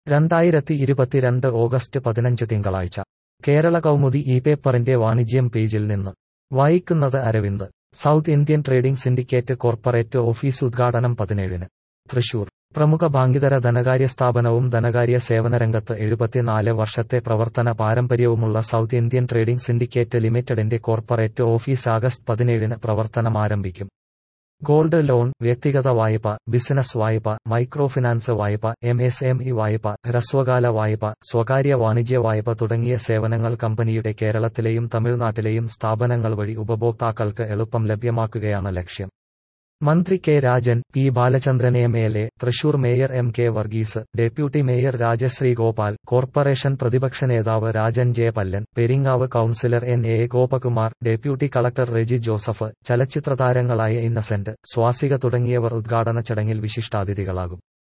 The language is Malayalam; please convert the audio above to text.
രണ്ടായിരത്തി ഇരുപത്തിരണ്ട് ഓഗസ്റ്റ് പതിനഞ്ച് തിങ്കളാഴ്ച കേരള കൗമുദി ഈ പേപ്പറിന്റെ വാണിജ്യം പേജിൽ നിന്ന് വായിക്കുന്നത് Aravind South Indian trading syndicate corporate office ഉദ്ഘാടനം പതിനേഴിന് തൃശൂർ പ്രമുഖ ബാങ്കിതര ധനകാര്യ സ്ഥാപനവും ധനകാര്യ സേവനരംഗത്ത് എഴുപത്തിനാല് വർഷത്തെ പ്രവർത്തന പാരമ്പര്യവുമുള്ള സൗത്ത് ഇന്ത്യൻ ട്രേഡിംഗ് സിൻഡിക്കേറ്റ് ലിമിറ്റഡിന്റെ കോർപ്പറേറ്റ് ഓഫീസ് ആഗസ്റ്റ് പതിനേഴിന് പ്രവർത്തനം ആരംഭിക്കും ഗോൾഡ് ലോൺ വ്യക്തിഗത വായ്പ ബിസിനസ് വായ്പ മൈക്രോ ഫിനാൻസ് വായ്പ എം എസ് എം ഇ വായ്പ ഹ്രസ്വകാല വായ്പ സ്വകാര്യ വാണിജ്യ വായ്പ തുടങ്ങിയ സേവനങ്ങൾ കമ്പനിയുടെ കേരളത്തിലെയും തമിഴ്നാട്ടിലെയും സ്ഥാപനങ്ങൾ വഴി ഉപഭോക്താക്കൾക്ക് എളുപ്പം ലഭ്യമാക്കുകയാണ് ലക്ഷ്യം മന്ത്രി K Rajan P Balachandran M L A Thrissur mayor M K Varghese deputy mayor Rajasree Gopal corporation പ്രതിപക്ഷ നേതാവ് Rajan J Pallan Peringavu councillor N A Gopakumar deputy collector Reji Joseph ചലച്ചിത്ര താരങ്ങളായ ഇന്നസെന്റ് സ്വാസിക തുടങ്ങിയവർ ഉദ്ഘാടന ചടങ്ങിൽ വിശിഷ്ടാതിഥികളാകും